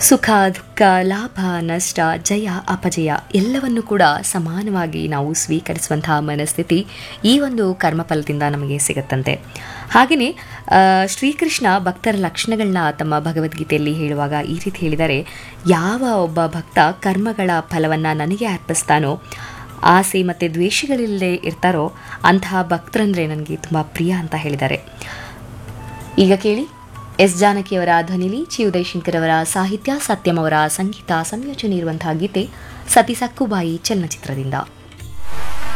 ಸುಖ ದುಃಖ ಲಾಭ ನಷ್ಟ ಜಯ ಅಪಜಯ ಎಲ್ಲವನ್ನು ಕೂಡ ಸಮಾನವಾಗಿ ನಾವು ಸ್ವೀಕರಿಸುವಂತಹ ಮನಸ್ಥಿತಿ ಈ ಒಂದು ಕರ್ಮಫಲದಿಂದ ನಮಗೆ ಸಿಗುತ್ತಂತೆ ಹಾಗೆಯೇ ಆ, ಶ್ರೀಕೃಷ್ಣ ಭಕ್ತರ ಲಕ್ಷಣಗಳನ್ನ ತಮ್ಮ ಭಗವದ್ಗೀತೆಯಲ್ಲಿ ಹೇಳುವಾಗ ಈ ರೀತಿ ಹೇಳಿದ್ದಾರೆ ಯಾವ ಒಬ್ಬ ಭಕ್ತ ಕರ್ಮಗಳ ಫಲವನ್ನು ನನಗೆ ಅರ್ಪಿಸ್ತಾನೋ ಆಸೆ ಮತ್ತು ದ್ವೇಷಗಳಿಲ್ಲದೆ ಇರ್ತಾರೋ ಅಂತಹ ಭಕ್ತರಂದರೆ ನನಗೆ ತುಂಬ ಪ್ರಿಯ ಅಂತ ಹೇಳಿದ್ದಾರೆ ಈಗ ಕೇಳಿ ಎಸ್ ಜಾನಕಿಯವರ ಧ್ವನಿಲಿ ಚಿ ಉದಯಶಂಕರ್ ಅವರ ಸಾಹಿತ್ಯ ಸತ್ಯಂ ಅವರ ಸಂಗೀತ ಸಂಯೋಜನೆ ಇರುವಂತಹ ಗೀತೆ ಸತಿ ಸಕ್ಕುಬಾಯಿ ಚಲನಚಿತ್ರದಿಂದ